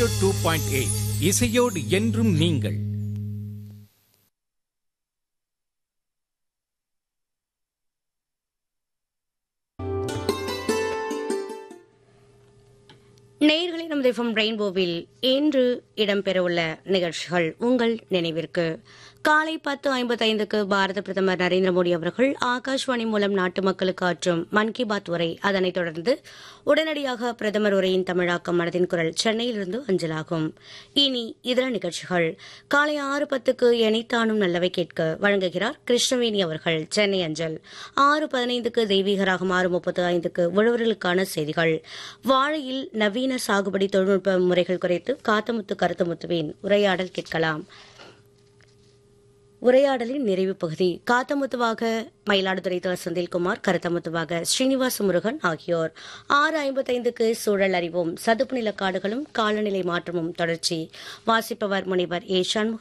zero two point eight இசையோடு என்றும் நீங்கள் நேயர்களே நமது எஃப்எம் ரெயின்போவில் இன்று இடம்பெறவுள்ள நிகழ்ச்சிகள் உங்கள் நினைவிற்கு காலை பத்து ஐம்பத்தைந்துக்கு பாரத பிரதமர் நரேந்திர மோடி அவர்கள் ஆகாஷ்வாணி மூலம் நாட்டு மக்களுக்கு ஆற்றும் மன் கி பாத் உரை அதனைத் தொடர்ந்து உடனடியாக பிரதமர் உரையின் தமிழாக்கம் மனதின் குரல் சென்னையிலிருந்து அஞ்சலாகும் இனி இதர நிகழ்ச்சிகள் காலை ஆறு பத்துக்கு எனைத்தானும் நல்லவை கேட்க வழங்குகிறார் கிருஷ்ணவேணி அவர்கள் சென்னை அஞ்சல் ஆறு பதினைந்துக்கு தெய்வீகராகும் ஆறு முப்பத்து ஐந்துக்கு உழவர்களுக்கான செய்திகள் வாழையில் நவீன சாகுபடி தொழில்நுட்ப முறைகள் குறித்து காத்தமுத்து கருத்தமுத்துவின் உரையாடல் கேட்கலாம் உரையாடலின் நிறைவு பகுதி காத்தமுத்துவாக மயிலாடுதுறை தர் செந்தில்குமார் கருத்தமுத்துவாக ஸ்ரீனிவாச முருகன் ஆகியோர் ஆறு ஐம்பத்தைந்துக்கு சூழல் அறிவும் சதுப்பு நில காடுகளும் காலநிலை மாற்றமும் தொடர்ச்சி வாசிப்பவர் முனைவர் ஏ சண்முக